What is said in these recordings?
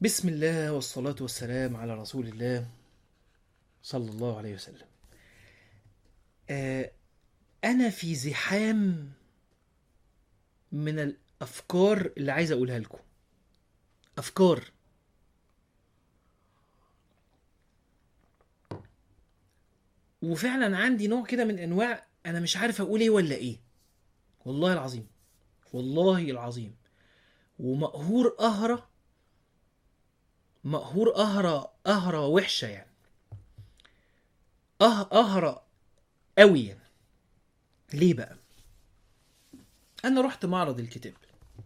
بسم الله والصلاة والسلام على رسول الله صلى الله عليه وسلم. آه أنا في زحام من الأفكار اللي عايز أقولها لكم. أفكار. وفعلا عندي نوع كده من أنواع أنا مش عارف أقول إيه ولا إيه. والله العظيم. والله العظيم. ومقهور قهرة مقهور قهرة قهرة وحشة يعني أه قهرة قوي يعني. ليه بقى؟ أنا رحت معرض الكتاب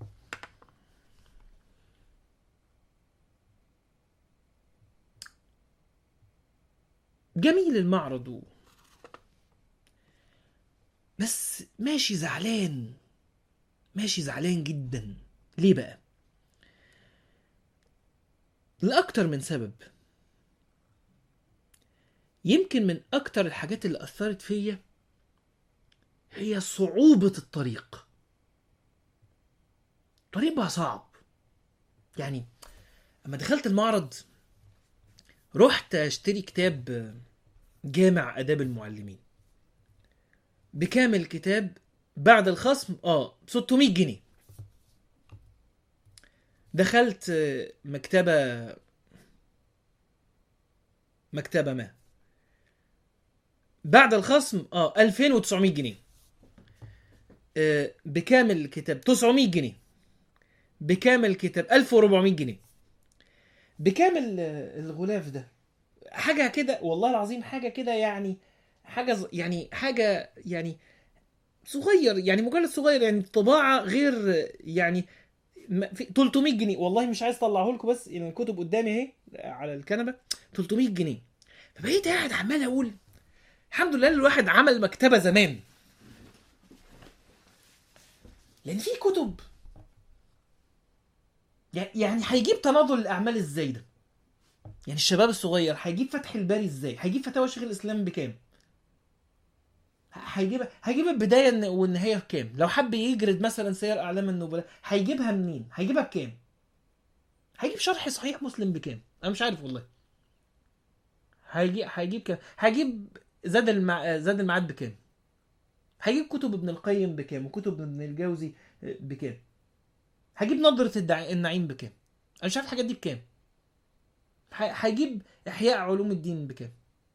جميل المعرض و... بس ماشي زعلان ماشي زعلان جدا ليه بقى؟ لأكتر من سبب يمكن من أكتر الحاجات اللي أثرت فيا هي صعوبة الطريق الطريق بقى صعب يعني أما دخلت المعرض رحت أشتري كتاب جامع آداب المعلمين بكام الكتاب بعد الخصم اه 600 جنيه دخلت مكتبة مكتبة ما بعد الخصم اه 2900 جنيه آه بكامل الكتاب 900 جنيه بكامل الكتاب 1400 جنيه بكامل الغلاف ده حاجة كده والله العظيم حاجة كده يعني حاجة ز- يعني حاجة يعني صغير يعني مجلد صغير يعني طباعة غير يعني ما- في 300 جنيه والله مش عايز اطلعه لكم بس يعني الكتب قدامي اهي على الكنبه 300 جنيه فبقيت قاعد عمال اقول الحمد لله الواحد عمل مكتبه زمان لان في كتب يع- يعني هيجيب تناظر الاعمال ازاي ده يعني الشباب الصغير هيجيب فتح الباري ازاي هيجيب فتاوى شيخ الاسلام بكام هيجيب هيجيب البدايه والنهايه بكام لو حب يجرد مثلا سير اعلام النبلاء هيجيبها منين هيجيبها بكام هيجيب شرح صحيح مسلم بكام انا مش عارف والله هيجيب هيجيب كام هيجيب زاد المع... زاد المعاد بكام هيجيب كتب ابن القيم بكام وكتب ابن الجوزي بكام هيجيب نظرة الدع... النعيم بكام انا مش عارف الحاجات دي بكام ه- هيجيب احياء علوم الدين بكام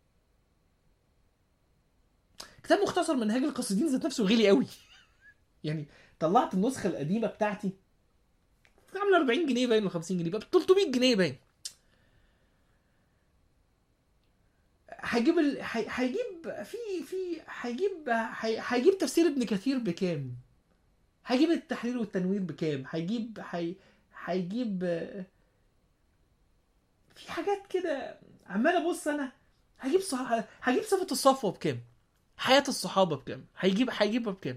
كتاب مختصر منهاج القاصدين ذات نفسه غالي قوي يعني طلعت النسخه القديمه بتاعتي كانت عامله 40 جنيه باين ولا 50 جنيه بقى ب 300 جنيه باين هيجيب ال... هي- هيجيب في في هيجيب هي- هيجيب تفسير ابن كثير بكام هيجيب التحرير والتنوير بكام هيجيب هي... هيجيب آه، في حاجات كده عمال ابص انا هجيب صح... هجيب صفة الصفوة بكام حياة الصحابة بكام هيجيب هيجيبها بكام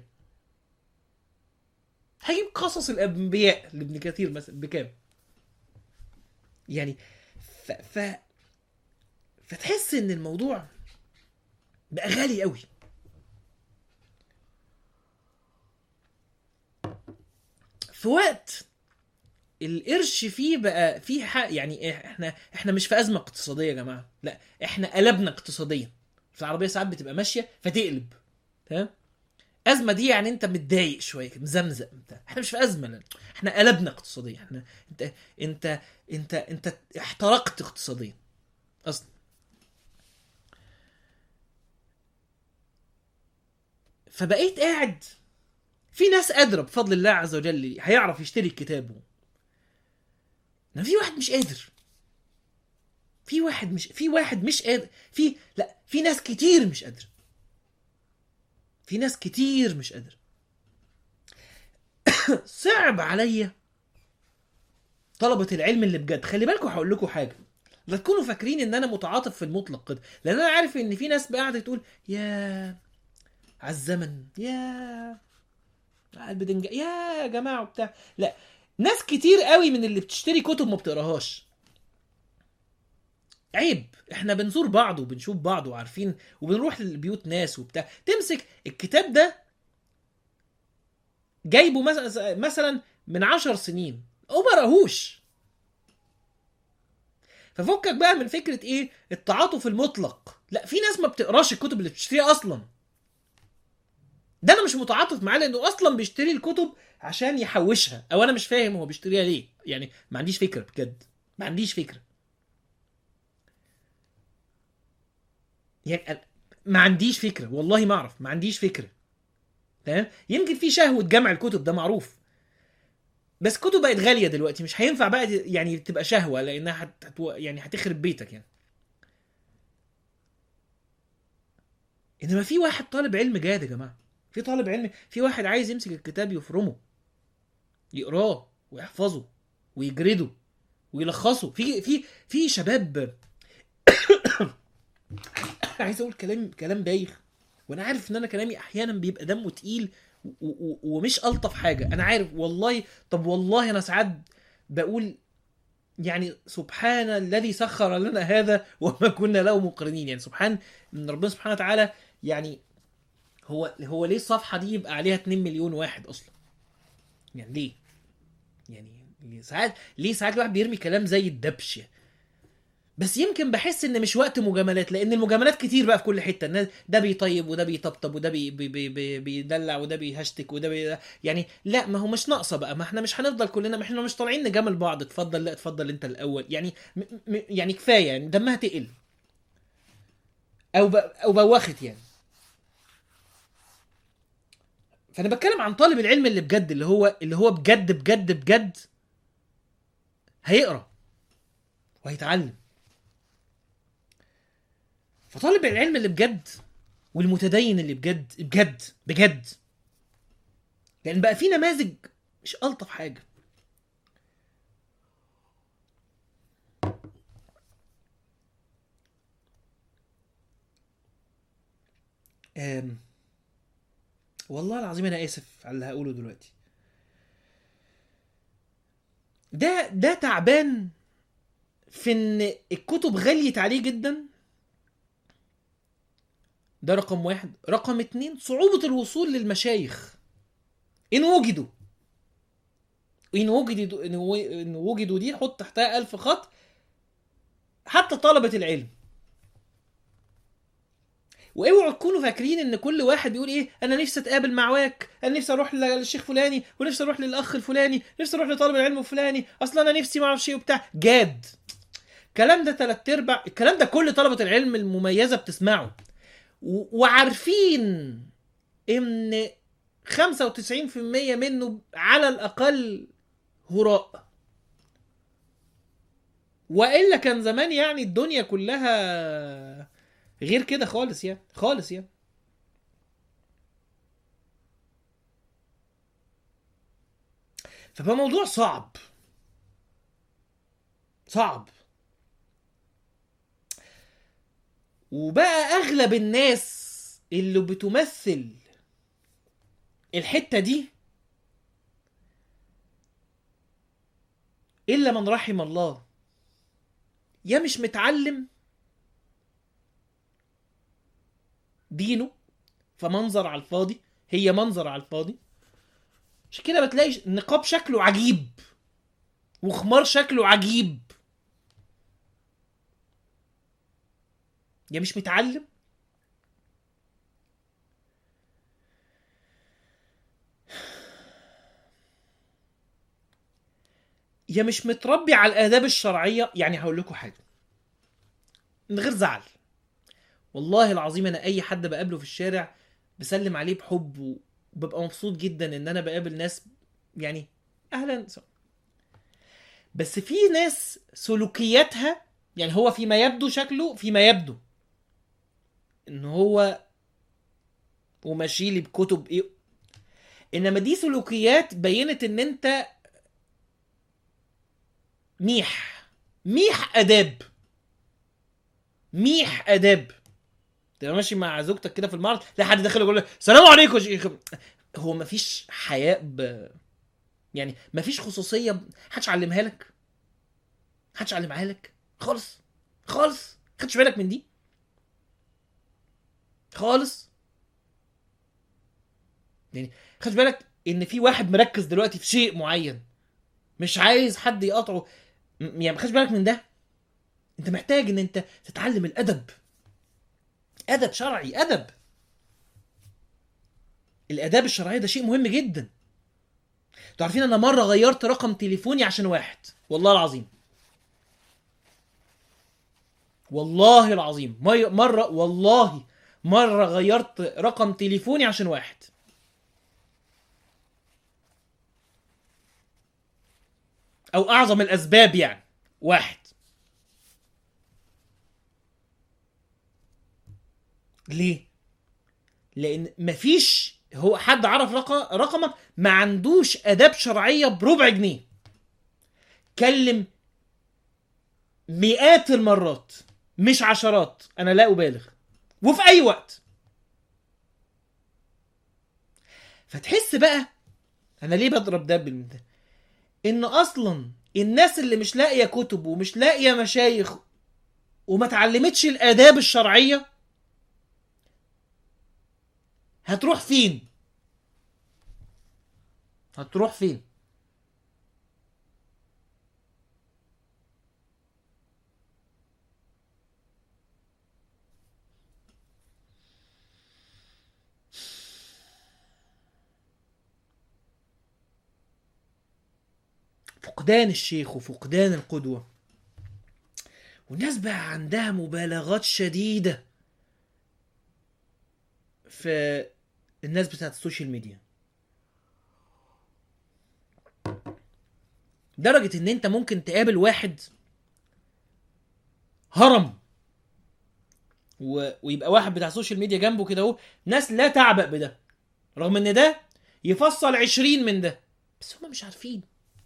هيجيب قصص الانبياء لابن كثير مثلا بكام يعني ف... ف... فتحس ان الموضوع بقى غالي قوي في وقت القرش فيه بقى فيه حق يعني احنا احنا مش في ازمه اقتصاديه يا جماعه لا احنا قلبنا اقتصاديا في العربيه ساعات بتبقى ماشيه فتقلب تمام ازمه دي يعني انت متضايق شويه مزمزق بتاع احنا مش في ازمه لا. احنا قلبنا اقتصاديا احنا انت انت انت انت احترقت اقتصاديا اصلا فبقيت قاعد في ناس قادره بفضل الله عز وجل هيعرف يشتري الكتاب انما في واحد مش قادر في واحد مش في واحد مش قادر في لا في ناس كتير مش قادره في ناس كتير مش قادره صعب عليا طلبة العلم اللي بجد خلي بالكم هقول لكم حاجة لا تكونوا فاكرين ان انا متعاطف في المطلق كده لان انا عارف ان في ناس قاعده تقول يا على الزمن يا على البدنجان يا يا جماعه وبتاع لا ناس كتير قوي من اللي بتشتري كتب ما بتقراهاش عيب احنا بنزور بعض وبنشوف بعض وعارفين وبنروح لبيوت ناس وبتاع تمسك الكتاب ده جايبه مثلا مثلا من عشر سنين وما قراهوش ففكك بقى من فكره ايه التعاطف المطلق لا في ناس ما بتقراش الكتب اللي بتشتريها اصلا ده انا مش متعاطف معاه لانه اصلا بيشتري الكتب عشان يحوشها او انا مش فاهم هو بيشتريها ليه يعني ما عنديش فكره بجد ما عنديش فكره يعني أنا- ما عنديش فكره والله ما اعرف ما عنديش فكره تمام يمكن في شهوه جمع الكتب ده معروف بس كتب بقت غاليه دلوقتي مش هينفع بقى يعني تبقى شهوه لانها هت... هت... يعني هتخرب بيتك يعني انما في واحد طالب علم جاد يا جماعه في طالب علم في واحد عايز يمسك الكتاب يفرمه يقراه ويحفظه ويجرده ويلخصه في في في شباب عايز اقول كلام كلام بايخ وانا عارف ان انا كلامي احيانا بيبقى دمه تقيل و- و- ومش الطف حاجه انا عارف والله طب والله انا ساعات بقول يعني سبحان الذي سخر لنا هذا وما كنا له مقرنين يعني سبحان من ربنا سبحانه وتعالى يعني هو هو ليه الصفحه دي يبقى عليها 2 مليون واحد اصلا يعني ليه يعني ساعات ليه ساعات الواحد بيرمي كلام زي الدبش بس يمكن بحس ان مش وقت مجاملات لان المجاملات كتير بقى في كل حته الناس ده بيطيب وده بيطبطب وده بي بي بي بي بيدلع وده بيهشتك وده بي يعني لا ما هو مش ناقصه بقى ما احنا مش هنفضل كلنا ما احنا مش طالعين نجامل بعض اتفضل لا اتفضل انت الاول يعني م م يعني كفايه يعني دمها تقل او ب او بوخت يعني فانا بتكلم عن طالب العلم اللي بجد اللي هو اللي هو بجد بجد بجد هيقرا وهيتعلم فطالب العلم اللي بجد والمتدين اللي بجد بجد بجد لان بقى في نماذج مش الطف حاجه أم والله العظيم انا اسف على اللي هقوله دلوقتي ده ده تعبان في ان الكتب غليت عليه جدا ده رقم واحد رقم اتنين صعوبة الوصول للمشايخ إن وجدوا إن وجدوا إن و- إن وجدوا دي حط تحتها ألف خط حتى طلبة العلم واوعوا تكونوا فاكرين ان كل واحد بيقول ايه انا نفسي اتقابل مع واك انا نفسي اروح للشيخ فلاني ونفسي اروح للاخ الفلاني نفسي اروح لطالب العلم الفلاني اصلا انا نفسي ما اعرفش ايه وبتاع جاد الكلام ده تلات ارباع الكلام ده كل طلبه العلم المميزه بتسمعه و- وعارفين ان 95% منه على الاقل هراء والا كان زمان يعني الدنيا كلها غير كده خالص يعني خالص يعني فبقى موضوع صعب صعب وبقى اغلب الناس اللي بتمثل الحته دي الا من رحم الله يا مش متعلم دينه فمنظر على الفاضي هي منظر على الفاضي عشان كده بتلاقي النقاب شكله عجيب وخمار شكله عجيب يا مش متعلم يا مش متربي على الآداب الشرعية يعني هقول لكم حاجة من غير زعل والله العظيم انا اي حد بقابله في الشارع بسلم عليه بحب وببقى مبسوط جدا ان انا بقابل ناس يعني اهلا س- بس في ناس سلوكياتها يعني هو فيما يبدو شكله فيما يبدو ان هو وماشي لي بكتب ايه انما دي سلوكيات بينت ان انت ميح ميح اداب ميح اداب تبقى ماشي مع زوجتك كده في المعرض لا حد داخل يقول لك السلام عليكم يا شيخ هو مفيش حياء ب... يعني مفيش خصوصيه ب... محدش علمها لك محدش علمها لك خالص خالص خدش بالك من دي خالص يعني خدش بالك ان في واحد مركز دلوقتي في شيء معين مش عايز حد يقاطعه م- يعني ما خدش بالك من ده انت محتاج ان انت تتعلم الادب ادب شرعي ادب الاداب الشرعيه ده شيء مهم جدا انتوا عارفين انا مره غيرت رقم تليفوني عشان واحد والله العظيم والله العظيم مي- مره والله مره غيرت رقم تليفوني عشان واحد او اعظم الاسباب يعني واحد ليه لان مفيش هو حد عرف رقم رقمك ما عندوش اداب شرعيه بربع جنيه كلم مئات المرات مش عشرات انا لا ابالغ وفي اي وقت فتحس بقى انا ليه بضرب ده بالم- ده ان اصلا الناس اللي مش لاقيه كتب ومش لاقيه مشايخ وما اتعلمتش الاداب الشرعيه هتروح فين هتروح فين فقدان الشيخ وفقدان القدوة والناس بقى عندها مبالغات شديدة في الناس بتاعت السوشيال ميديا درجة ان انت ممكن تقابل واحد هرم و... ويبقى واحد بتاع السوشيال ميديا جنبه كده اهو ناس لا تعبأ بده رغم ان ده يفصل عشرين من ده بس هما مش عارفين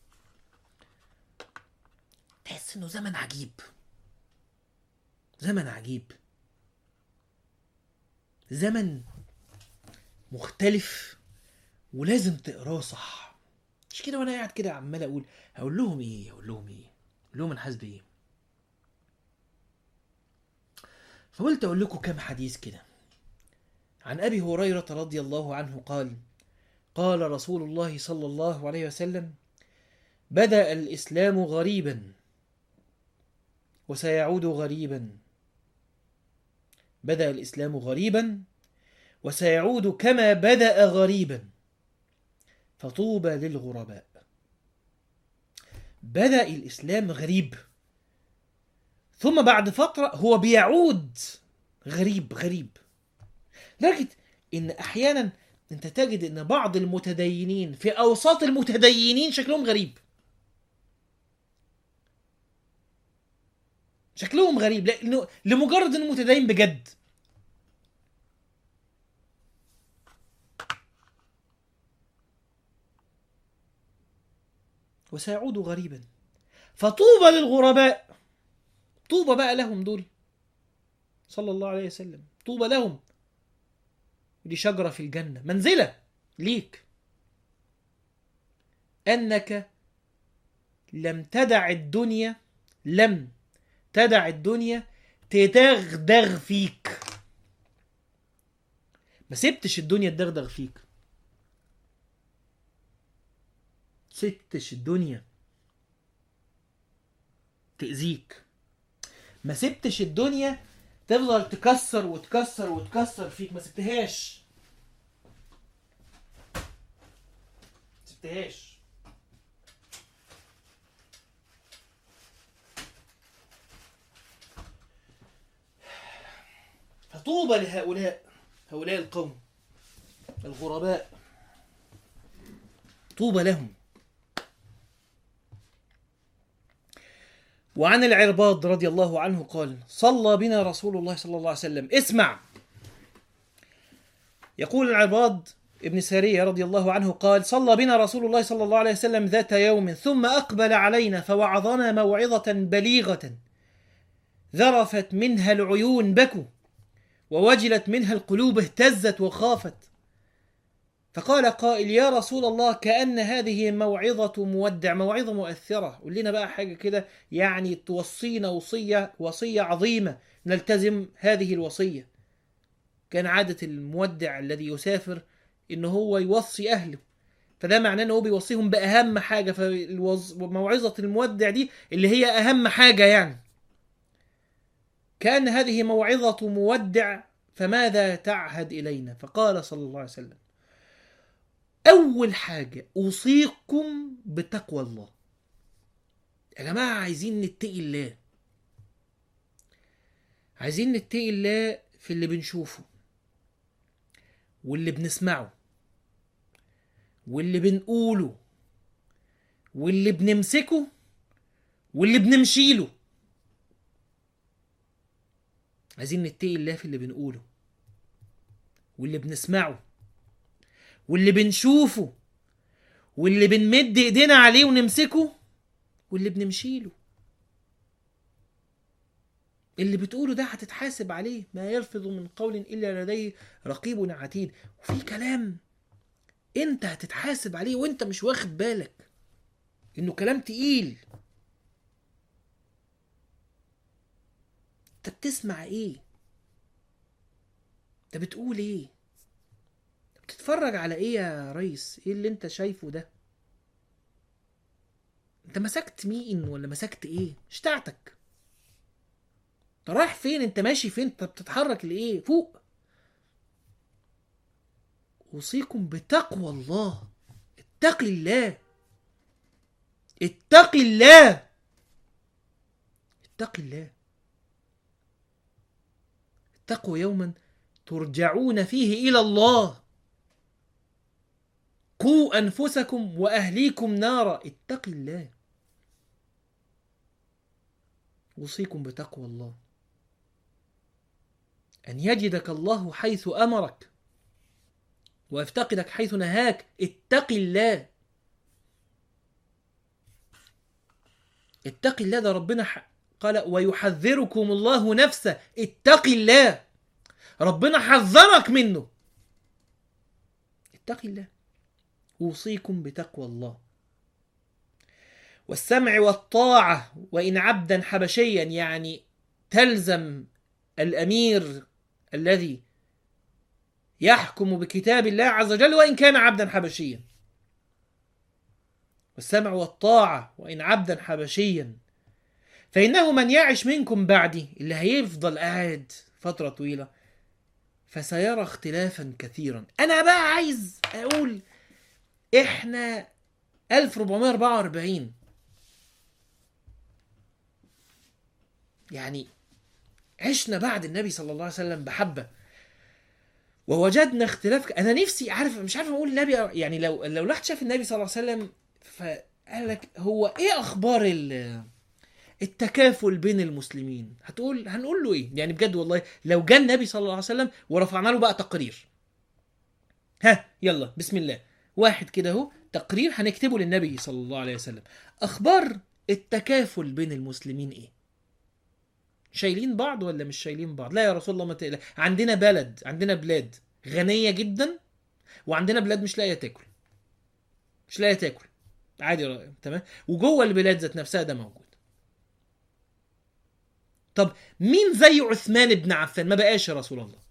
تحس انه زمن عجيب زمن عجيب زمن مختلف ولازم تقراه صح مش كده وانا قاعد كده عمال اقول هقول لهم ايه هقول لهم ايه هقول لهم انا حاسس بايه فقلت اقول لكم كام حديث كده عن ابي هريره رضي الله عنه قال قال رسول الله صلى الله عليه وسلم بدا الاسلام غريبا وسيعود غريبا بدا الاسلام غريبا وسيعود كما بدا غريبا فطوبى للغرباء بدا الاسلام غريب ثم بعد فتره هو بيعود غريب غريب لدرجه ان احيانا انت تجد ان بعض المتدينين في اوساط المتدينين شكلهم غريب شكلهم غريب لانه لمجرد انه متدين بجد وسيعود غريبا فطوبى للغرباء طوبى بقى لهم دول صلى الله عليه وسلم طوبى لهم دي شجرة في الجنة منزلة ليك أنك لم تدع الدنيا لم تدع الدنيا تدغدغ فيك ما سبتش الدنيا تدغدغ فيك سبتش الدنيا تأذيك ما سبتش الدنيا تفضل تكسر وتكسر وتكسر فيك ما سبتهاش ما سبتهاش فطوبى لهؤلاء هؤلاء القوم الغرباء طوبى لهم وعن العرباض رضي الله عنه قال صلى بنا رسول الله صلى الله عليه وسلم اسمع يقول العرباض ابن سارية رضي الله عنه قال صلى بنا رسول الله صلى الله عليه وسلم ذات يوم ثم أقبل علينا فوعظنا موعظة بليغة ذرفت منها العيون بكوا ووجلت منها القلوب اهتزت وخافت فقال قائل يا رسول الله كأن هذه موعظة مودع موعظة مؤثرة قول لنا بقى حاجة كده يعني توصينا وصية وصية عظيمة نلتزم هذه الوصية كان عادة المودع الذي يسافر إن هو يوصي أهله فده معناه إن هو بيوصيهم بأهم حاجة فموعظة المودع دي اللي هي أهم حاجة يعني كان هذه موعظة مودع فماذا تعهد إلينا فقال صلى الله عليه وسلم أول حاجة أوصيكم بتقوى الله يا جماعة عايزين نتقي الله عايزين نتقي الله في اللي بنشوفه واللي بنسمعه واللي بنقوله واللي بنمسكه واللي بنمشيله عايزين نتقي الله في اللي بنقوله واللي بنسمعه واللي بنشوفه واللي بنمد ايدينا عليه ونمسكه واللي بنمشيله اللي بتقوله ده هتتحاسب عليه ما يلفظ من قول الا لديه رقيب عتيد وفي كلام انت هتتحاسب عليه وانت مش واخد بالك انه كلام تقيل انت بتسمع ايه انت بتقول ايه بتتفرج على ايه يا ريس ايه اللي انت شايفه ده انت مسكت مين ولا مسكت ايه مش بتاعتك انت رايح فين انت ماشي فين انت بتتحرك لايه فوق اوصيكم بتقوى الله اتق الله اتق الله اتق الله اتقوا يوما ترجعون فيه الى الله قوا انفسكم واهليكم نارا اتق الله اوصيكم بتقوى الله ان يجدك الله حيث امرك ويفتقدك حيث نهاك اتق الله اتق الله ده ربنا ح... قال ويحذركم الله نفسه اتق الله ربنا حذرك منه اتق الله اوصيكم بتقوى الله والسمع والطاعه وان عبدا حبشيا يعني تلزم الامير الذي يحكم بكتاب الله عز وجل وان كان عبدا حبشيا والسمع والطاعه وان عبدا حبشيا فانه من يعش منكم بعدي اللي هيفضل قاعد فتره طويله فسيرى اختلافا كثيرا انا بقى عايز اقول احنا 1444 يعني عشنا بعد النبي صلى الله عليه وسلم بحبه ووجدنا اختلاف انا نفسي عارف مش عارف اقول النبي يعني لو لو الواحد شاف النبي صلى الله عليه وسلم فقال لك هو ايه اخبار ال- التكافل بين المسلمين هتقول هنقول له ايه يعني بجد والله لو جاء النبي صلى الله عليه وسلم ورفعنا له بقى تقرير ها يلا بسم الله واحد كده اهو تقرير هنكتبه للنبي صلى الله عليه وسلم اخبار التكافل بين المسلمين ايه شايلين بعض ولا مش شايلين بعض لا يا رسول الله ما تقلق عندنا بلد عندنا بلاد غنية جدا وعندنا بلاد مش لاقية تاكل مش لاقية تاكل عادي رأي. تمام وجوه البلاد ذات نفسها ده موجود طب مين زي عثمان بن عفان ما بقاش يا رسول الله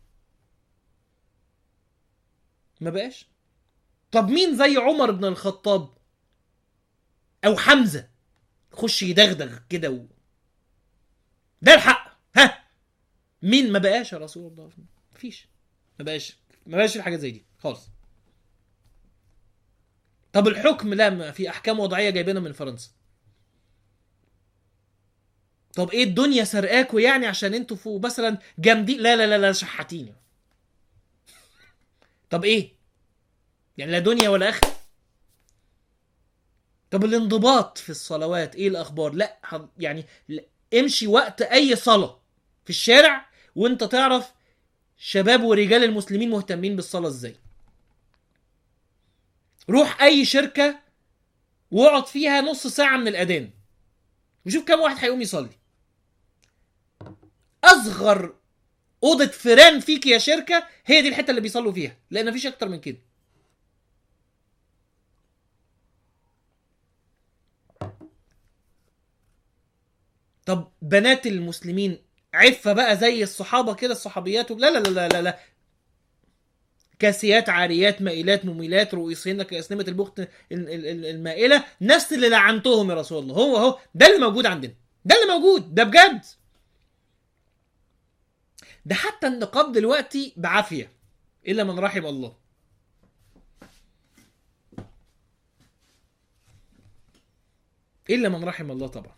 ما بقاش طب مين زي عمر بن الخطاب او حمزه خش يدغدغ كده و... ده الحق ها مين ما بقاش يا رسول الله مفيش ما بقاش ما بقاش في حاجات زي دي خالص طب الحكم لا ما في احكام وضعيه جايبينها من فرنسا طب ايه الدنيا سرقاكوا يعني عشان انتوا فوق مثلا جامدين لا لا لا لا شحاتين طب ايه يعني لا دنيا ولا اخره طب الانضباط في الصلوات ايه الاخبار لا ح- يعني لا امشي وقت اي صلاه في الشارع وانت تعرف شباب ورجال المسلمين مهتمين بالصلاه ازاي روح اي شركه واقعد فيها نص ساعه من الاذان وشوف كم واحد هيقوم يصلي اصغر اوضه فيران فيك يا شركه هي دي الحته اللي بيصلوا فيها لان مفيش اكتر من كده طب بنات المسلمين عفه بقى زي الصحابه كده الصحابيات لا لا لا لا لا, لا. كاسيات عاريات مائلات مميلات رؤوسهن كأسنمة البخت ال- ال- ال- المائلة نفس اللي لعنتهم يا رسول الله هو هو ده اللي موجود عندنا ده اللي موجود ده بجد ده حتى النقاب دلوقتي بعافيه الا من رحم الله الا من رحم الله طبعا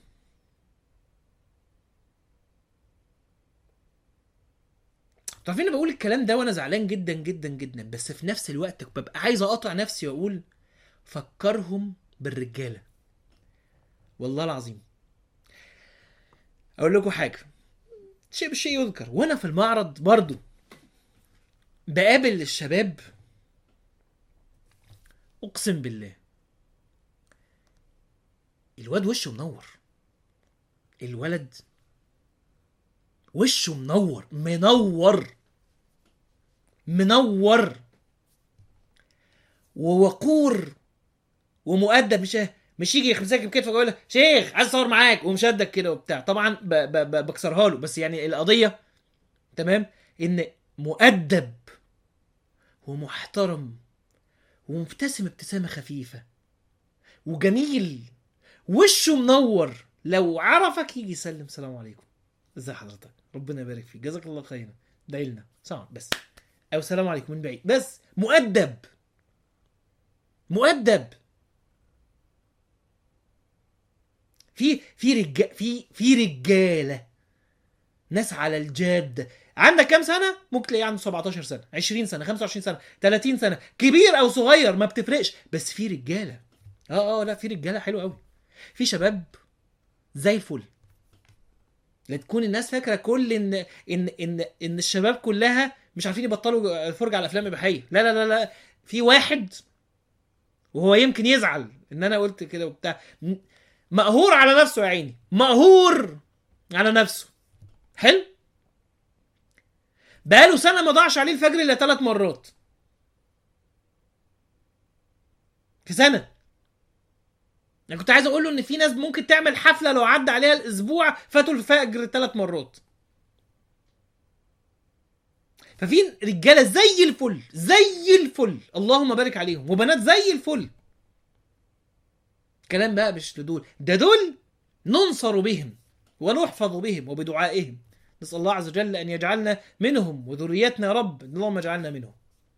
تعرفين انا بقول الكلام ده وانا زعلان جدا جدا جدا بس في نفس الوقت ببقى عايز اقاطع نفسي واقول فكرهم بالرجاله والله العظيم اقول لكم حاجه شيء بالشيء يذكر وانا في المعرض برضو بقابل الشباب اقسم بالله الواد وشه منور الولد وشه منور منور منور ووقور ومؤدب مش مش يجي يمسكك بكتفك ويقول لك شيخ عايز اصور معاك ومشدك كده وبتاع طبعا ب ب ب بكسرها له بس يعني القضيه تمام ان مؤدب ومحترم ومبتسم ابتسامه خفيفه وجميل وشه منور لو عرفك يجي يسلم السلام عليكم ازي حضرتك ربنا يبارك فيك جزاك الله خيرا دعي لنا سلام بس او سلام عليكم من بعيد بس مؤدب مؤدب في في رجال في في رجاله ناس على الجاد عندك كام سنه ممكن تلاقيه عنده 17 سنه 20 سنه 25 سنه 30 سنه كبير او صغير ما بتفرقش بس في رجاله اه اه لا في رجاله حلوه قوي في شباب زي الفل لا تكون الناس فاكره كل ان ان ان ان الشباب كلها مش عارفين يبطلوا الفرجه على الافلام الاباحيه لا لا لا لا في واحد وهو يمكن يزعل ان انا قلت كده وبتاع م- مقهور على نفسه يا عيني مقهور على نفسه حلو بقاله سنه ما ضاعش عليه الفجر الا ثلاث مرات في سنه انا كنت عايز اقول له ان في ناس ممكن تعمل حفله لو عدى عليها الاسبوع فاتوا الفجر ثلاث مرات ففي رجاله زي الفل زي الفل اللهم بارك عليهم وبنات زي الفل كلام بقى مش لدول ده دول ننصر بهم ونحفظ بهم وبدعائهم نسأل الله عز وجل أن يجعلنا منهم وذريتنا يا رب اللهم اجعلنا منهم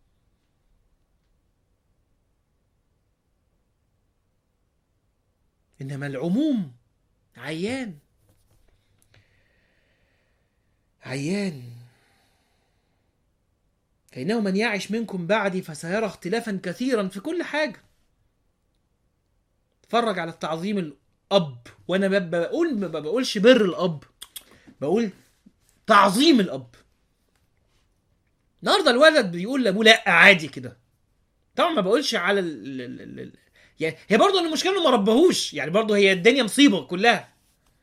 إنما العموم عيان عيان فإنه من يعش منكم بعدي فسيرى اختلافا كثيرا في كل حاجة اتفرج على التعظيم الأب وأنا ب- بقول ما بقولش بر الأب بقول تعظيم الأب النهارده الولد بيقول لابوه لا عادي كده طبعا ما بقولش على ال... ال... ال... ال... يعني هي برضه المشكله انه ما ربهوش يعني برضه هي الدنيا مصيبه كلها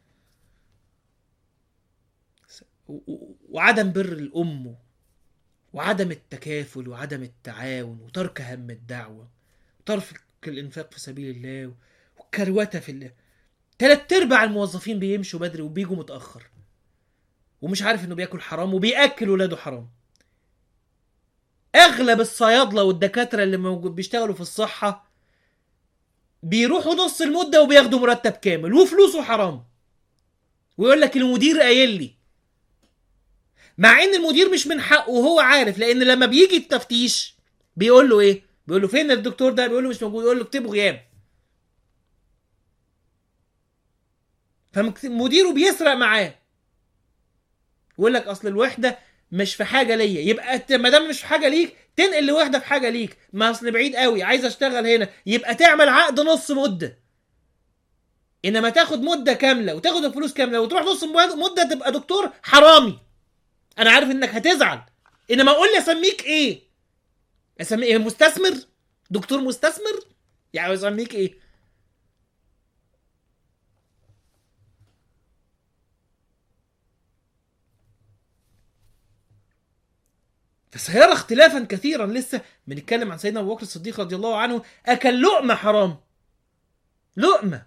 و... و... وعدم بر الام وعدم التكافل وعدم التعاون وترك هم الدعوه وترك الانفاق في سبيل الله والكروته في الله تلات ارباع الموظفين بيمشوا بدري وبيجوا متاخر ومش عارف انه بياكل حرام وبياكل ولاده حرام اغلب الصيادله والدكاتره اللي موجود بيشتغلوا في الصحه بيروحوا نص المده وبياخدوا مرتب كامل وفلوسه حرام ويقول لك المدير قايل لي مع ان المدير مش من حقه وهو عارف لان لما بيجي التفتيش بيقول له ايه بيقول له فين الدكتور ده بيقول له مش موجود يقول له اكتبه غياب فمديره بيسرق معاه ويقول لك اصل الوحده مش في حاجه ليا يبقى انت ما دام مش في حاجه ليك تنقل لوحده في حاجه ليك ما اصل بعيد قوي عايز اشتغل هنا يبقى تعمل عقد نص مده انما تاخد مده كامله وتاخد الفلوس كامله وتروح نص مده تبقى دكتور حرامي انا عارف انك هتزعل انما قول لي اسميك ايه اسميك ايه مستثمر دكتور مستثمر يعني اسميك ايه فسيرى اختلافا كثيرا لسه بنتكلم عن سيدنا ابو بكر الصديق رضي الله عنه اكل لقمه حرام لقمه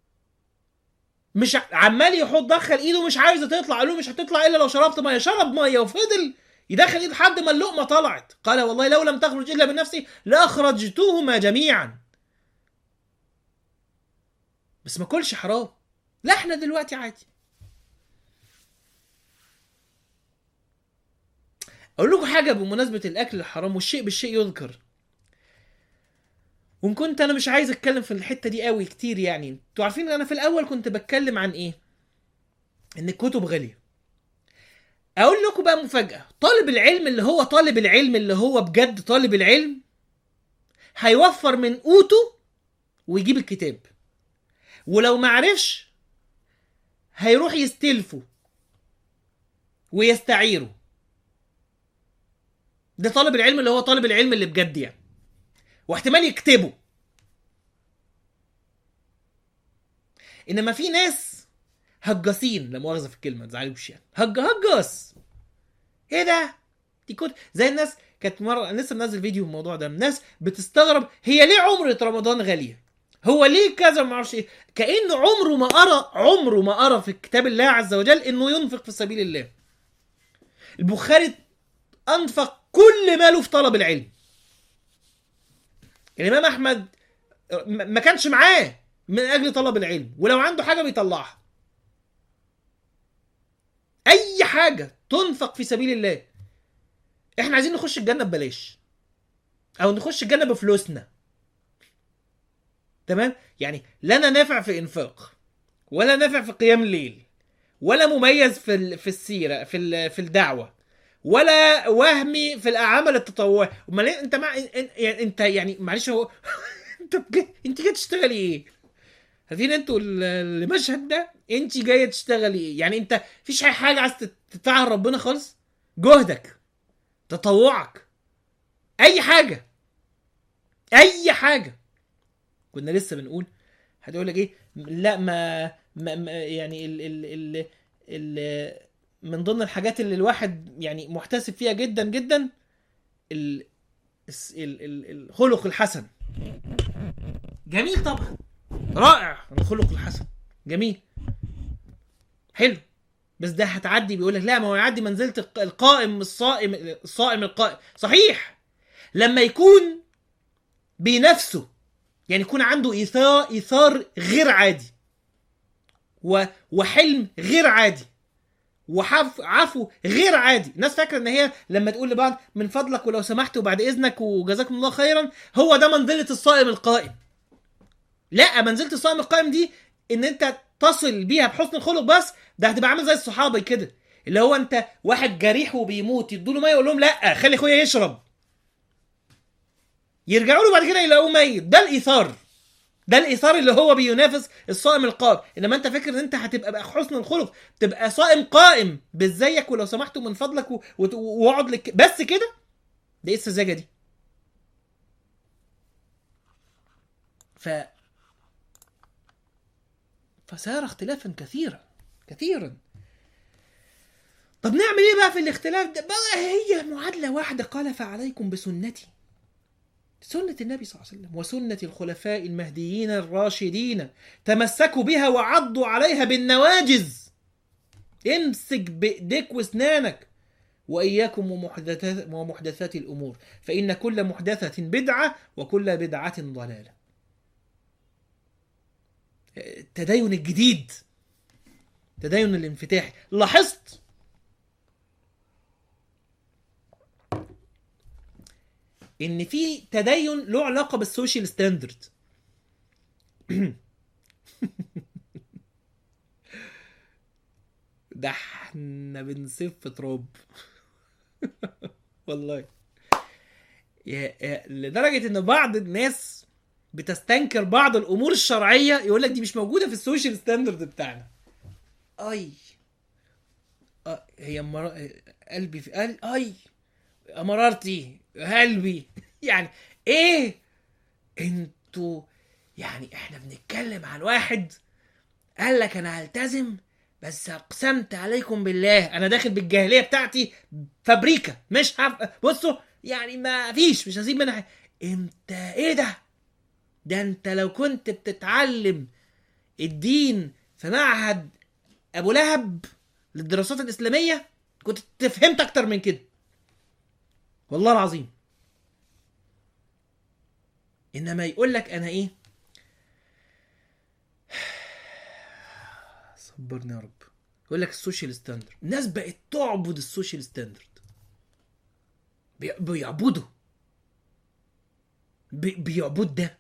مش عمال يحط دخل ايده مش عايزه تطلع قال له مش هتطلع الا لو شربت ميه شرب ميه وفضل يدخل ايد لحد ما اللقمه طلعت قال والله لو لم تخرج الا من نفسي لاخرجتهما جميعا بس ما كلش حرام لا احنا دلوقتي عادي اقول لكم حاجه بمناسبه الاكل الحرام والشيء بالشيء يذكر وان كنت انا مش عايز اتكلم في الحته دي قوي كتير يعني انتوا عارفين انا في الاول كنت بتكلم عن ايه ان الكتب غاليه اقول لكم بقى مفاجاه طالب العلم اللي هو طالب العلم اللي هو بجد طالب العلم هيوفر من قوته ويجيب الكتاب ولو معرفش هيروح يستلفه ويستعيره ده طالب العلم اللي هو طالب العلم اللي بجد يعني واحتمال يكتبه انما في ناس هجاسين لا مؤاخذه في الكلمه ما تزعلوش يعني هج هجاس ايه ده دي كنت زي الناس كانت مره أنا لسه منزل فيديو في الموضوع ده الناس بتستغرب هي ليه عمره رمضان غاليه هو ليه كذا ما اعرفش ايه كانه عمره ما قرا عمره ما قرا في كتاب الله عز وجل انه ينفق في سبيل الله البخاري انفق كل ماله في طلب العلم الامام احمد م- ما كانش معاه من اجل طلب العلم ولو عنده حاجه بيطلعها اي حاجه تنفق في سبيل الله احنا عايزين نخش الجنه ببلاش او نخش الجنه بفلوسنا تمام يعني لنا نافع في انفاق ولا نافع في قيام الليل ولا مميز في ال- في السيره في ال- في الدعوه ولا وهمي في الاعمال التطوعيه امال إيه؟ انت مع إن- يعني انت يعني معلش هو انت بجد انت جاي تشتغلي ايه عارفين انتوا ال- المشهد ده انت جايه تشتغلي ايه يعني انت فيش اي حاجه عايز تدفعها لربنا خالص جهدك تطوعك اي حاجه اي حاجه كنا لسه بنقول هتقول لك ايه لا ما, ما, ما يعني ال ال ال ال من ضمن الحاجات اللي الواحد يعني محتسب فيها جدا جدا ال الس- ال ال الخلق الحسن جميل طبعا رائع الخلق الحسن جميل حلو بس ده هتعدي بيقول لك لا ما هو يعدي منزله الق- القائم الصائم الصائم القائم صحيح لما يكون بنفسه يعني يكون عنده ايثار ايثار غير عادي و وحلم غير عادي وحف عفو غير عادي الناس فاكره ان هي لما تقول لبعض من فضلك ولو سمحت وبعد اذنك وجزاكم الله خيرا هو ده منزله الصائم القائم لا منزله الصائم القائم دي ان انت تصل بيها بحسن الخلق بس ده هتبقى عامل زي الصحابه كده اللي هو انت واحد جريح وبيموت يدوا له ميه يقول لهم لا خلي اخويا يشرب يرجعوا له بعد كده يلاقوه ميت ده الايثار ده الايثار اللي هو بينافس الصائم القائم انما انت فاكر ان انت هتبقى بقى حسن الخلق تبقى صائم قائم بازيك ولو سمحتوا من فضلك و- وت- واقعد لك بس كده ده ايه السذاجه دي ف فسار اختلافا كثيرا كثيرا طب نعمل ايه بقى في الاختلاف ده بقى هي معادله واحده قال فعليكم بسنتي سنة النبي صلى الله عليه وسلم وسنة الخلفاء المهديين الراشدين تمسكوا بها وعضوا عليها بالنواجز امسك بإيديك واسنانك وإياكم ومحدثات, ومحدثات الأمور فإن كل محدثة بدعة وكل بدعة ضلالة التدين الجديد تدين الانفتاحي لاحظت ان في تدين له علاقه بالسوشيال ستاندرد ده احنا بنسف تراب والله يا يا- لدرجه ان بعض الناس بتستنكر بعض الامور الشرعيه يقول لك دي مش موجوده في السوشيال ستاندرد بتاعنا اي آه هي مر... قلبي في قل... اي مرارتي قلبي يعني ايه انتوا يعني احنا بنتكلم عن واحد قال لك انا هلتزم بس اقسمت عليكم بالله انا داخل بالجاهليه بتاعتي فابريكا مش هف... بصوا يعني ما فيش مش هسيب منها حاجة. انت ايه ده ده انت لو كنت بتتعلم الدين في معهد ابو لهب للدراسات الاسلاميه كنت فهمت اكتر من كده والله العظيم انما يقول لك انا ايه صبرني يا رب يقول لك السوشيال ستاندرد الناس بقت تعبد السوشيال ستاندرد بي- بيعبده بي- بيعبد ده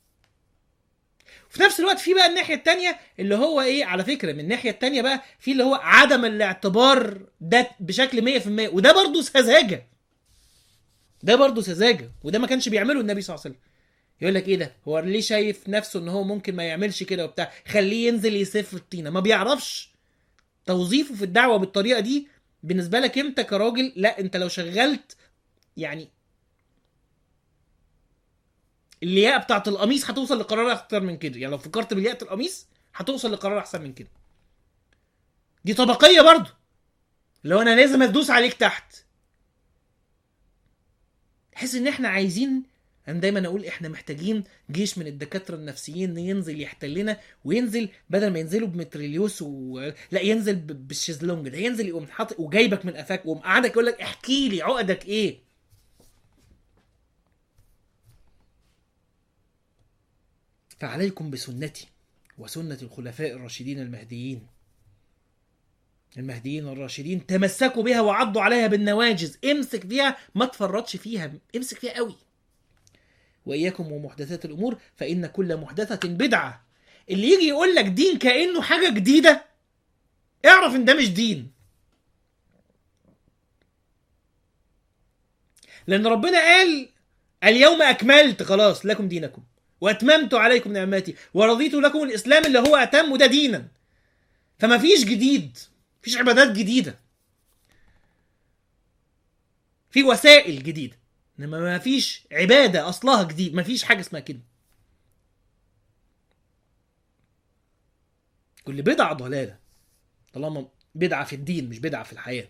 في نفس الوقت في بقى الناحيه التانية اللي هو ايه على فكره من الناحيه التانية بقى في اللي هو عدم الاعتبار ده بشكل 100% وده برضه سذاجه ده برضه سذاجه وده ما كانش بيعمله النبي صلى الله عليه وسلم يقول لك ايه ده هو ليه شايف نفسه ان هو ممكن ما يعملش كده وبتاع خليه ينزل يسف الطينه ما بيعرفش توظيفه في الدعوه بالطريقه دي بالنسبه لك انت كراجل لا انت لو شغلت يعني الياقه بتاعت القميص هتوصل لقرار اكتر من كده يعني لو فكرت بالياقه القميص هتوصل لقرار احسن من كده دي طبقيه برضو لو انا لازم ادوس عليك تحت تحس ان احنا عايزين انا دايما اقول احنا محتاجين جيش من الدكاتره النفسيين ينزل يحتلنا وينزل بدل ما ينزلوا بمتريليوس و... لا ينزل ب... بالشيزلونج ده ينزل يقوم حاطط وجايبك من قفاك ويقوم قعدك يقول لك احكي لي عقدك ايه فعليكم بسنتي وسنة الخلفاء الراشدين المهديين المهديين الراشدين تمسكوا بها وعضوا عليها بالنواجز امسك فيها ما تفرطش فيها امسك فيها قوي واياكم ومحدثات الامور فان كل محدثه بدعه اللي يجي يقول لك دين كانه حاجه جديده اعرف ان ده مش دين لان ربنا قال اليوم اكملت خلاص لكم دينكم واتممت عليكم نعمتي ورضيت لكم الاسلام اللي هو اتم ده دينا فما فيش جديد فيش عبادات جديده في وسائل جديده انما ما فيش عباده اصلها جديد ما فيش حاجه اسمها كده كل بدعه ضلاله طالما بدعه في الدين مش بدعه في الحياه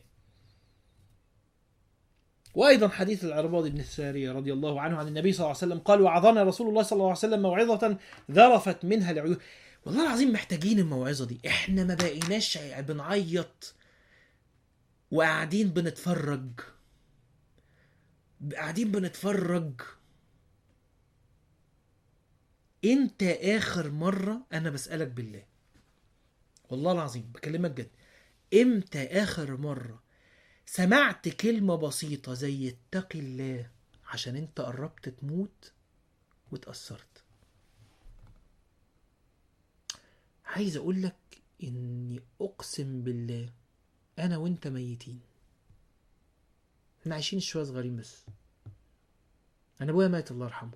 وايضا حديث العرباض بن الساريه رضي الله عنه عن النبي صلى الله عليه وسلم قال وعظنا رسول الله صلى الله عليه وسلم موعظه ذرفت منها العيون والله العظيم محتاجين الموعظه دي احنا ما بقيناش بنعيط وقاعدين بنتفرج قاعدين بنتفرج انت اخر مرة انا بسألك بالله والله العظيم بكلمك جد امتى اخر مرة سمعت كلمة بسيطة زي اتق الله عشان انت قربت تموت واتأثرت عايز اقول لك اني اقسم بالله انا وانت ميتين احنا عايشين شويه صغيرين بس انا ابويا مات الله يرحمه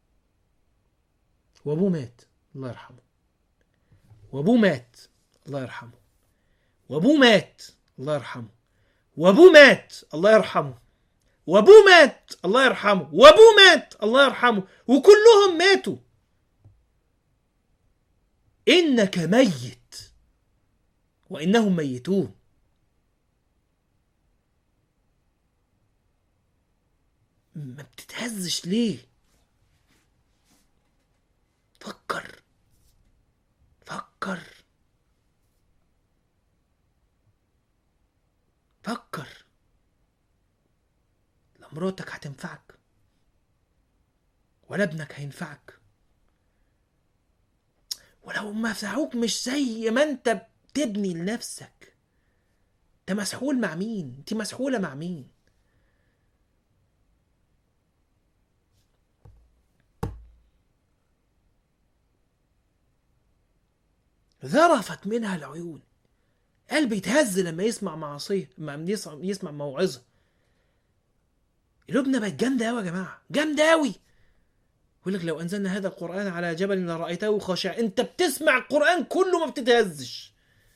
وابوه مات الله يرحمه وابوه مات الله يرحمه وابوه مات الله يرحمه وابوه مات الله يرحمه وابوه مات الله يرحمه وابوه مات الله يرحمه وكلهم ماتوا انك ميت وانهم ميتون ما بتتهزش ليه فكر فكر فكر لا مراتك هتنفعك ولا ابنك هينفعك ولو مسحوك مش زي ما انت بتبني لنفسك انت مسحول مع مين انت مسحوله مع مين ذرفت منها العيون قلبي يتهز لما يسمع معصيه لما يسمع, يسمع موعظه قلوبنا بقت جامده قوي يا جماعه جامده قوي يقول لك لو انزلنا هذا القران على جبل لرايته خاشعا انت بتسمع القران كله ما بتتهزش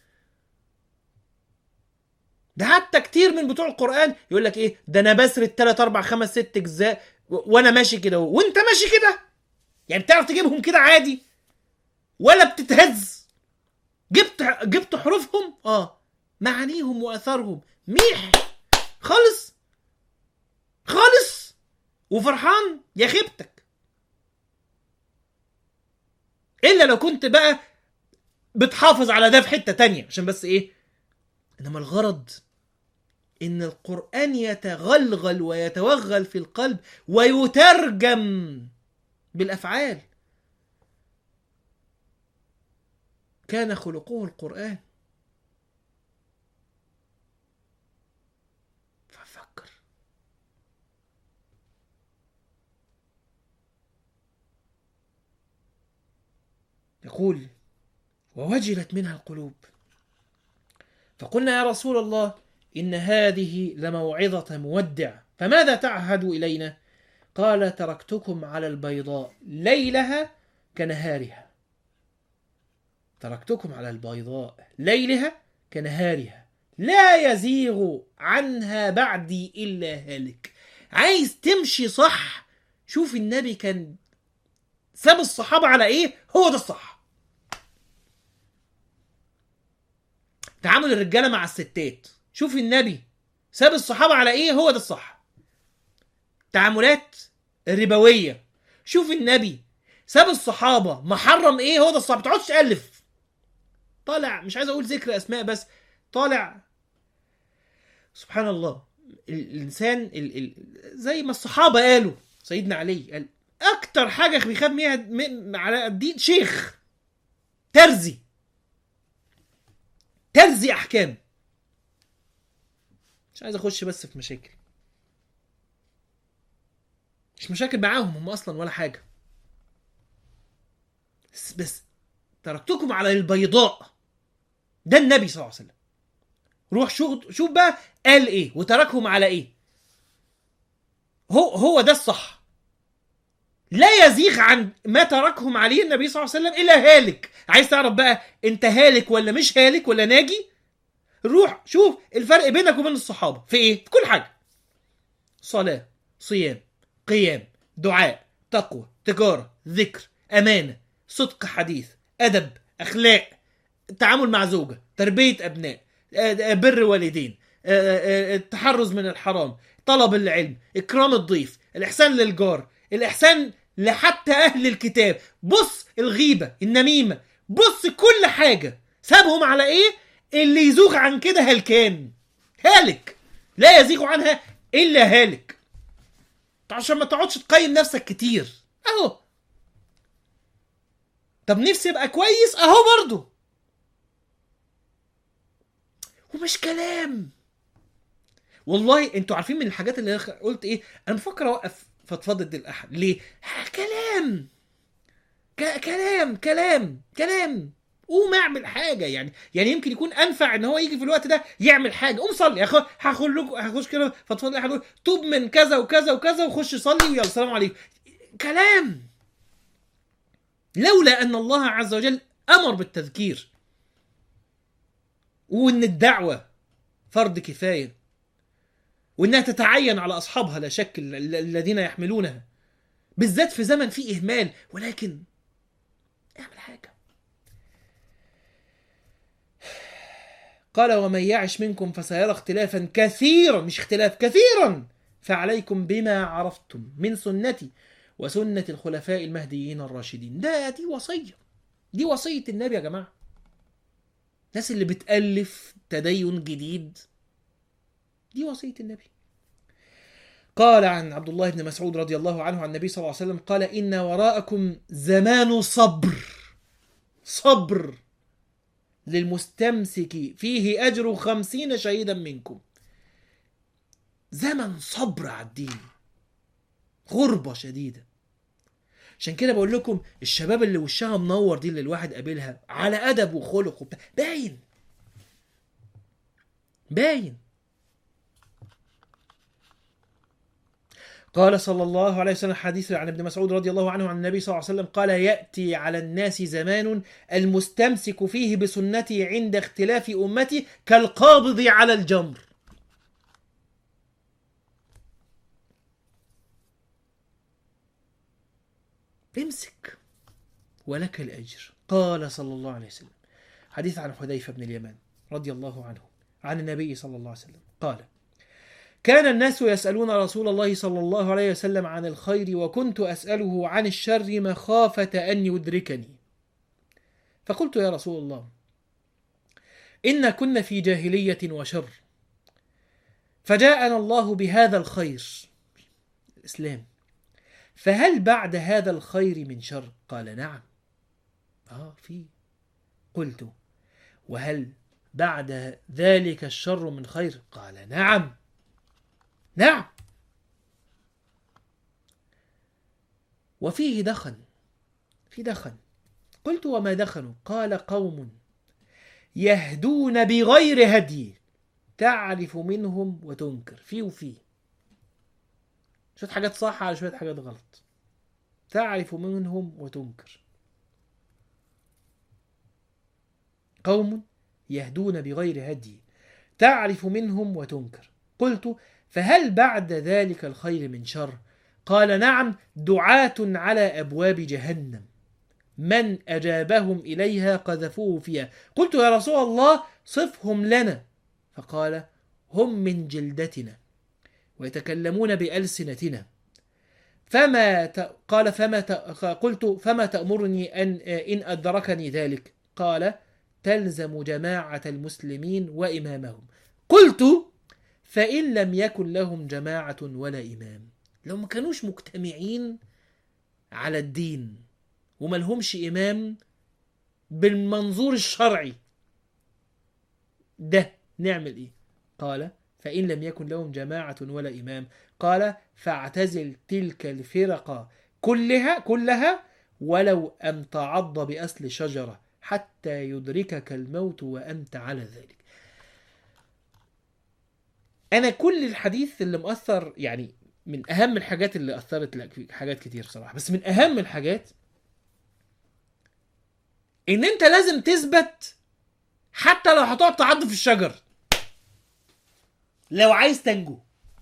ده حتى كتير من بتوع القران يقول لك ايه ده انا بسرد 3 4 5 6 اجزاء و- وانا ماشي كده وانت ماشي كده يعني بتعرف تجيبهم كده عادي ولا بتتهز جبت جبت حروفهم اه معانيهم واثارهم ميح خالص خالص وفرحان يا خيبتك الا لو كنت بقى بتحافظ على ده في حته تانية عشان بس ايه انما الغرض ان القران يتغلغل ويتوغل في القلب ويترجم بالافعال كان خلقه القرآن ففكر يقول ووجلت منها القلوب فقلنا يا رسول الله إن هذه لموعظة مودع فماذا تعهد إلينا قال تركتكم على البيضاء ليلها كنهارها تركتكم على البيضاء ليلها كنهارها لا يزيغ عنها بعدي إلا هالك عايز تمشي صح شوف النبي كان ساب الصحابة على إيه هو ده الصح تعامل الرجالة مع الستات شوف النبي ساب الصحابة على إيه هو ده الصح تعاملات الربوية شوف النبي ساب الصحابة محرم إيه هو ده الصح ما تقعدش تألف طالع مش عايز أقول ذكر أسماء بس طالع سبحان الله الانسان ال ال زي ما الصحابه قالوا سيدنا علي قال اكتر حاجه بيخاف منها م- على الدين شيخ ترزي ترزي احكام مش عايز اخش بس في مشاكل مش مشاكل معاهم هم اصلا ولا حاجه بس, بس تركتكم على البيضاء ده النبي صلى الله عليه وسلم روح شوف شوف بقى قال ايه وتركهم على ايه هو هو ده الصح لا يزيغ عن ما تركهم عليه النبي صلى الله عليه وسلم الا هالك عايز تعرف بقى انت هالك ولا مش هالك ولا ناجي روح شوف الفرق بينك وبين الصحابه في ايه في كل حاجه صلاه صيام قيام دعاء تقوى تجاره ذكر امانه صدق حديث ادب اخلاق التعامل مع زوجه تربيه ابناء بر والدين التحرز من الحرام طلب العلم اكرام الضيف الاحسان للجار الاحسان لحتى اهل الكتاب بص الغيبه النميمه بص كل حاجه سابهم على ايه اللي يزوغ عن كده هلكان هالك لا يزيغ عنها الا هالك عشان ما تقعدش تقيم نفسك كتير اهو طب نفسي ابقى كويس اهو برضه ومش كلام والله انتوا عارفين من الحاجات اللي أنا قلت ايه انا بفكر اوقف فضفضه الاحد ليه ها كلام ك- كلام كلام كلام قوم اعمل حاجه يعني يعني يمكن يكون انفع ان هو يجي في الوقت ده يعمل حاجه قوم صلي يا اخو هاخد لكم هخش كده فضفض الاحد اقول توب من كذا وكذا وكذا وخش صلي ويلا السلام عليكم كلام لولا ان الله عز وجل امر بالتذكير وان الدعوه فرض كفايه وانها تتعين على اصحابها لا شك ال- ال- الذين يحملونها بالذات في زمن فيه اهمال ولكن اعمل حاجه قال ومن يعش منكم فسيرى اختلافا كثيرا مش اختلاف كثيرا فعليكم بما عرفتم من سنتي وسنة الخلفاء المهديين الراشدين ده دي وصية دي وصية النبي يا جماعة الناس اللي بتألف تدين جديد دي وصية النبي قال عن عبد الله بن مسعود رضي الله عنه عن النبي صلى الله عليه وسلم قال إن وراءكم زمان صبر صبر للمستمسك فيه أجر خمسين شهيدا منكم زمن صبر على الدين غربة شديدة عشان كده بقول لكم الشباب اللي وشها منور دي اللي الواحد قابلها على أدب وخلق وبتاع باين باين قال صلى الله عليه وسلم حديث عن ابن مسعود رضي الله عنه عن النبي صلى الله عليه وسلم قال يأتي على الناس زمان المستمسك فيه بسنتي عند اختلاف أمتي كالقابض على الجمر امسك ولك الأجر قال صلى الله عليه وسلم حديث عن حذيفة بن اليمان رضي الله عنه عن النبي صلى الله عليه وسلم قال كان الناس يسألون رسول الله صلى الله عليه وسلم عن الخير وكنت أسأله عن الشر مخافة أن يدركني فقلت يا رسول الله إن كنا في جاهلية وشر فجاءنا الله بهذا الخير الإسلام فهل بعد هذا الخير من شر قال نعم آه في قلت وهل بعد ذلك الشر من خير قال نعم نعم وفيه دخن في دخن قلت وما دخلوا قال قوم يهدون بغير هدي تعرف منهم وتنكر في وفي شوية حاجات صح على شوية حاجات غلط تعرف منهم وتنكر قوم يهدون بغير هدي تعرف منهم وتنكر قلت فهل بعد ذلك الخير من شر قال نعم دعاة على أبواب جهنم من أجابهم إليها قذفوه فيها قلت يا رسول الله صفهم لنا فقال هم من جلدتنا ويتكلمون بألسنتنا فما ت... قال فما ت... قلت فما تأمرني أن إن أدركني ذلك قال تلزم جماعة المسلمين وإمامهم قلت فإن لم يكن لهم جماعة ولا إمام لو ما كانوش مجتمعين على الدين وما لهمش إمام بالمنظور الشرعي ده نعمل إيه قال فإن لم يكن لهم جماعة ولا إمام قال فاعتزل تلك الفرق كلها كلها ولو أن تعض بأصل شجرة حتى يدركك الموت وأنت على ذلك أنا كل الحديث اللي مؤثر يعني من أهم الحاجات اللي أثرت لك حاجات كتير صراحة بس من أهم الحاجات إن أنت لازم تثبت حتى لو هتقعد تعض في الشجر لو عايز تنجو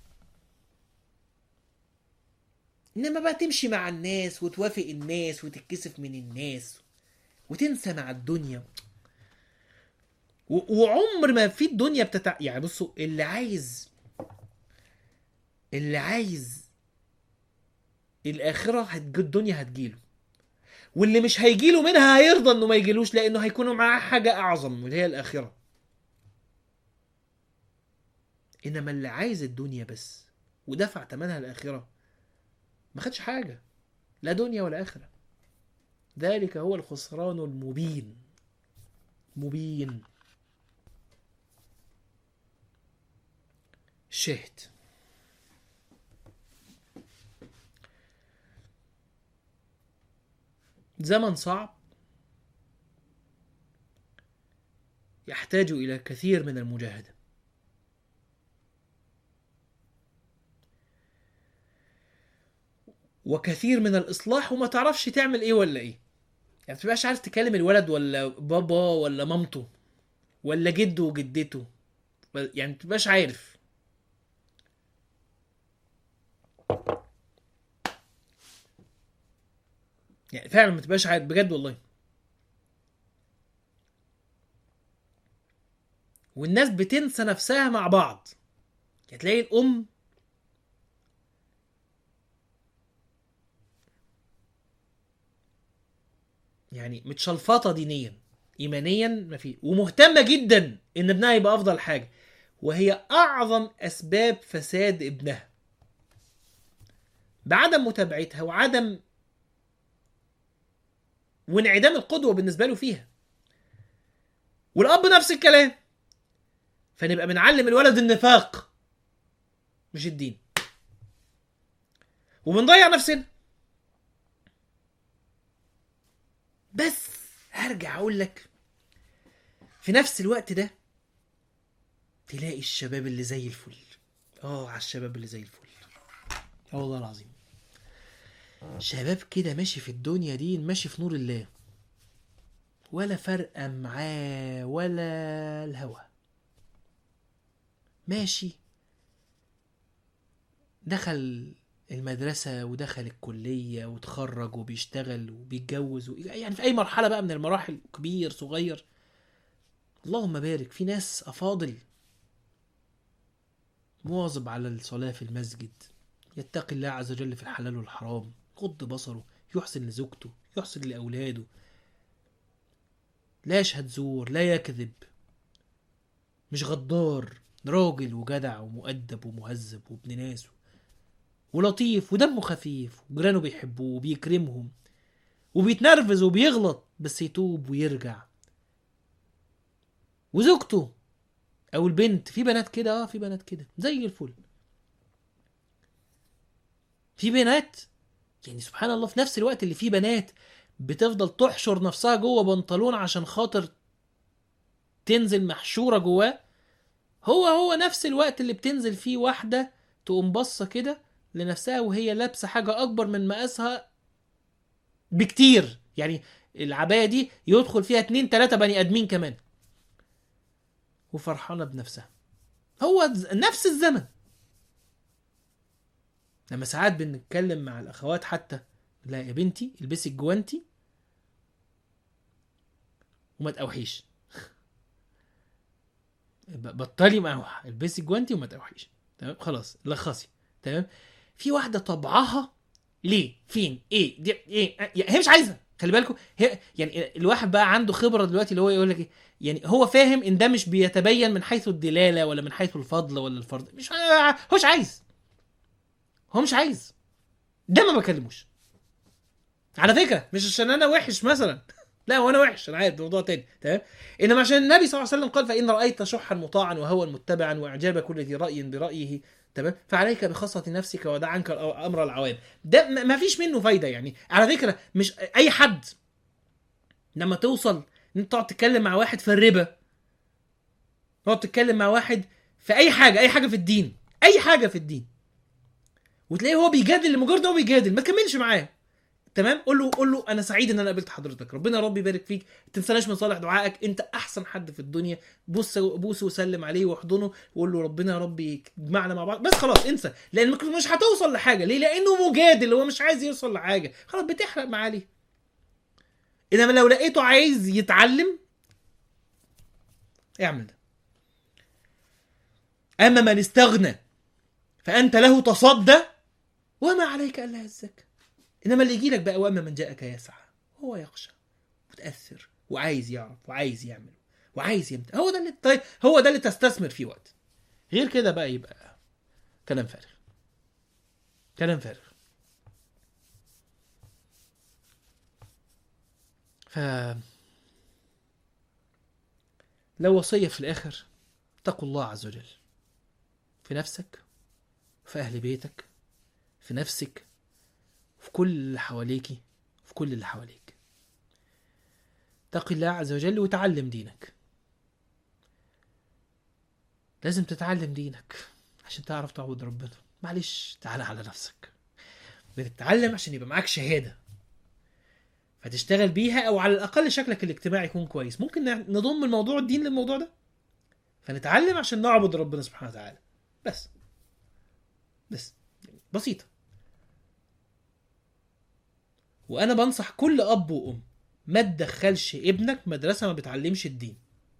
انما بقى تمشي مع الناس وتوافق الناس وتتكسف من الناس وتنسى مع الدنيا و- وعمر ما في الدنيا بتتع... يعني بصوا اللي عايز اللي عايز الآخرة هتج... الدنيا هتجيله واللي مش هيجيله منها هيرضى انه ما يجيلوش لانه هيكونوا معاه حاجة اعظم واللي هي الآخرة انما اللي عايز الدنيا بس ودفع ثمنها الآخرة ما خدش حاجة لا دنيا ولا آخرة ذلك هو الخسران المبين مبين شهد زمن صعب يحتاج إلى كثير من المجاهدة وكثير من الإصلاح وما تعرفش تعمل إيه ولا إيه يعني متبقاش عارف تكلم الولد ولا بابا ولا مامته ولا جده وجدته يعني متبقاش عارف يعني فعلا ما تبقاش عارف بجد والله والناس بتنسى نفسها مع بعض يعني تلاقي الام يعني متشلفطه دينيا ايمانيا ما في ومهتمه جدا ان ابنها يبقى افضل حاجه وهي اعظم اسباب فساد ابنها بعدم متابعتها وعدم وانعدام القدوه بالنسبه له فيها والاب نفس الكلام فنبقى بنعلم الولد النفاق مش الدين وبنضيع نفسنا بس هرجع اقول لك في نفس الوقت ده تلاقي الشباب اللي زي الفل اه على الشباب اللي زي الفل اه والله العظيم شباب كده ماشي في الدنيا دي ماشي في نور الله ولا فرقة معاه ولا الهوى ماشي دخل المدرسة ودخل الكلية وتخرج وبيشتغل وبيتجوز و... يعني في أي مرحلة بقى من المراحل كبير صغير اللهم بارك في ناس أفاضل مواظب على الصلاة في المسجد يتقي الله عز وجل في الحلال والحرام يغض بصره يحسن لزوجته يحسن لأولاده لا يشهد زور لا يكذب مش غدار راجل وجدع ومؤدب ومهذب وابن ناس ولطيف ودمه خفيف وجيرانه بيحبوه وبيكرمهم وبيتنرفز وبيغلط بس يتوب ويرجع وزوجته او البنت في بنات كده اه في بنات كده زي الفل في بنات يعني سبحان الله في نفس الوقت اللي فيه بنات بتفضل تحشر نفسها جوه بنطلون عشان خاطر تنزل محشوره جواه هو هو نفس الوقت اللي بتنزل فيه واحده تقوم باصه كده لنفسها وهي لابسه حاجه اكبر من مقاسها بكتير يعني العبايه دي يدخل فيها اتنين تلاته بني ادمين كمان وفرحانه بنفسها هو ز- نفس الزمن لما ساعات بنتكلم مع الاخوات حتى لا يا بنتي البسي الجوانتي وما تقوحيش ب- بطلي مقاوحه البسي الجوانتي وما تقوحيش تمام خلاص لخصي تمام في واحده طبعها ليه فين ايه دي ايه آه، يعني هي مش عايزه خلي بالكم هي يعني الواحد بقى عنده خبره دلوقتي اللي هو يقول لك ايه يعني هو فاهم ان ده مش بيتبين من حيث الدلاله ولا من حيث الفضل ولا الفرض مش آه، هو مش عايز هو مش عايز ده ما بكلموش على فكره مش عشان انا وحش مثلا لا وانا وحش انا عارف ده موضوع تاني تمام انما عشان النبي صلى الله عليه وسلم قال فان رايت شحا مطاعا وهوى متبعا واعجاب كل ذي راي برايه تمام فعليك بخاصه نفسك ودع عنك امر العوام ده م- ما فيش منه فايده يعني على فكره مش اي حد لما توصل ان انت تقعد تتكلم مع واحد في الربا تقعد تتكلم مع واحد في اي حاجه اي حاجه في الدين اي حاجه في الدين وتلاقيه هو بيجادل لمجرد إن هو بيجادل ما تكملش معاه تمام قول له قول له انا سعيد ان انا قابلت حضرتك ربنا يا رب يبارك فيك ما تنساناش من صالح دعائك انت احسن حد في الدنيا بص بوسه وسلم عليه واحضنه وقول له ربنا يا رب يجمعنا مع بعض بس خلاص انسى لان مش هتوصل لحاجه ليه لانه مجادل هو مش عايز يوصل لحاجه خلاص بتحرق معاه ليه انما لو لقيته عايز يتعلم اعمل ده اما من استغنى فانت له تصدى وما عليك الا يزكى انما اللي يجي لك بقى واما من جاءك يسعى هو يخشى متاثر وعايز يعرف وعايز يعمل وعايز يمتع هو ده اللي طيب هو ده اللي تستثمر فيه وقت غير كده بقى يبقى كلام فارغ كلام فارغ ف لو وصية في الآخر اتقوا الله عز وجل في نفسك في أهل بيتك في نفسك في كل اللي حواليكي في كل اللي حواليك اتق الله عز وجل وتعلم دينك لازم تتعلم دينك عشان تعرف تعبد ربنا معلش تعالى على نفسك بتتعلم عشان يبقى معاك شهاده فتشتغل بيها او على الاقل شكلك الاجتماعي يكون كويس ممكن نضم الموضوع الدين للموضوع ده فنتعلم عشان نعبد ربنا سبحانه وتعالى بس بس بسيطه وانا بنصح كل اب وام ما تدخلش ابنك مدرسه ما بتعلمش الدين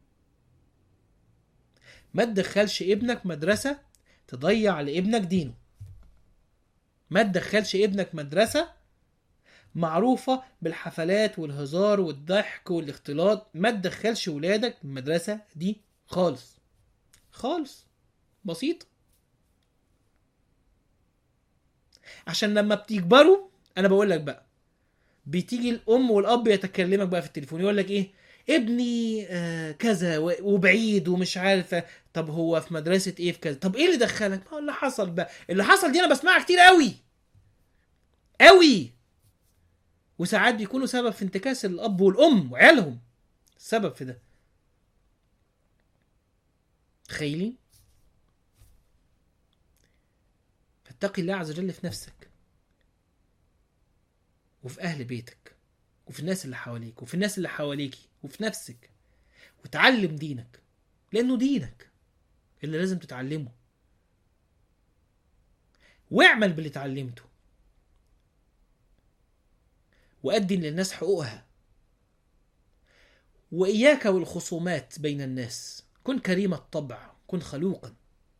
ما تدخلش ابنك مدرسه تضيع لابنك دينه ما تدخلش ابنك مدرسه معروفه بالحفلات والهزار والضحك والاختلاط ما تدخلش ولادك المدرسه دي خالص خالص بسيط عشان لما بتكبروا انا بقول لك بقى بتيجي الام والاب يتكلمك بقى في التليفون يقول لك ايه ابني آه كذا وبعيد ومش عارفه طب هو في مدرسه ايه في كذا طب ايه اللي دخلك ما هو اللي حصل بقى اللي حصل دي انا بسمعها كتير قوي قوي وساعات بيكونوا سبب في انتكاس الاب والام وعيالهم السبب في ده تخيلين فاتقي الله عز وجل في نفسك وفي اهل بيتك وفي الناس اللي حواليك وفي الناس اللي حواليكي وفي نفسك وتعلم دينك لانه دينك اللي لازم تتعلمه واعمل باللي اتعلمته وأدي للناس حقوقها وإياك والخصومات بين الناس كن كريم الطبع كن خلوقا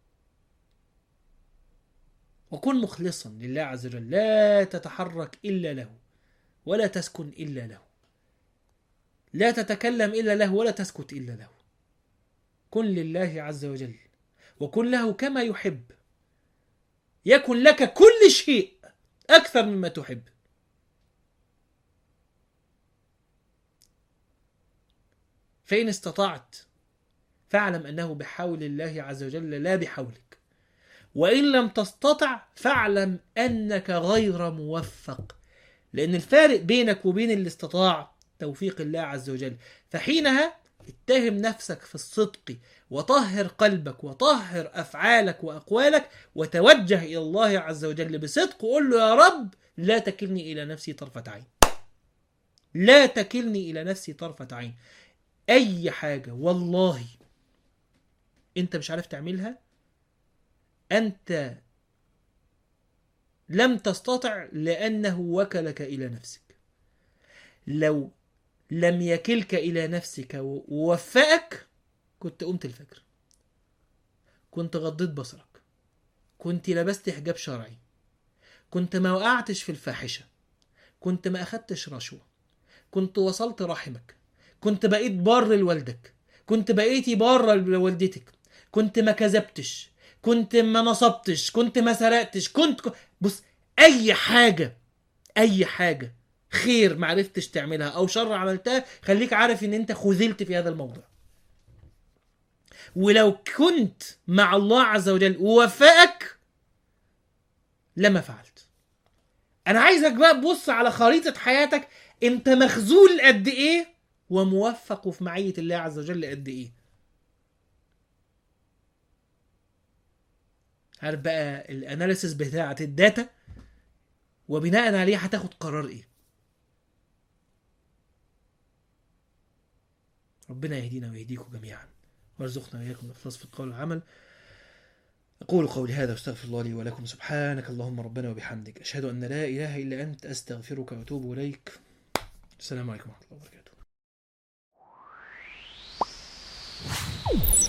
وكن مخلصا لله عز وجل لا تتحرك إلا له ولا تسكن إلا له لا تتكلم إلا له ولا تسكت إلا له كن لله عز وجل وكن له كما يحب يكن لك كل شيء أكثر مما تحب فإن استطعت فاعلم أنه بحول الله عز وجل لا بحولك وإن لم تستطع فاعلم أنك غير موفق لان الفارق بينك وبين اللي استطاع توفيق الله عز وجل فحينها اتهم نفسك في الصدق وطهر قلبك وطهر افعالك واقوالك وتوجه الى الله عز وجل بصدق وقول له يا رب لا تكلني الى نفسي طرفه عين لا تكلني الى نفسي طرفه عين اي حاجه والله انت مش عارف تعملها انت لم تستطع لانه وكلك الى نفسك لو لم يكلك الى نفسك ووفقك كنت قمت الفجر كنت غضيت بصرك كنت لبست حجاب شرعي كنت ما وقعتش في الفاحشه كنت ما اخدتش رشوه كنت وصلت رحمك كنت بقيت بار لوالدك كنت بقيتي بار لوالدتك كنت ما كذبتش كنت ما نصبتش كنت ما سرقتش كنت بص اي حاجه اي حاجه خير ما عرفتش تعملها او شر عملتها خليك عارف ان انت خذلت في هذا الموضوع ولو كنت مع الله عز وجل ووفقك لما فعلت انا عايزك بقى تبص على خريطه حياتك انت مخذول قد ايه وموفق في معيه الله عز وجل قد ايه عارف بقى الاناليسيس بتاعه الداتا وبناء عليه هتاخد قرار ايه ربنا يهدينا ويهديكم جميعا وارزقنا واياكم الاخلاص في القول والعمل أقول قولي هذا واستغفر الله لي ولكم سبحانك اللهم ربنا وبحمدك أشهد أن لا إله إلا أنت أستغفرك وأتوب إليك السلام عليكم ورحمة الله وبركاته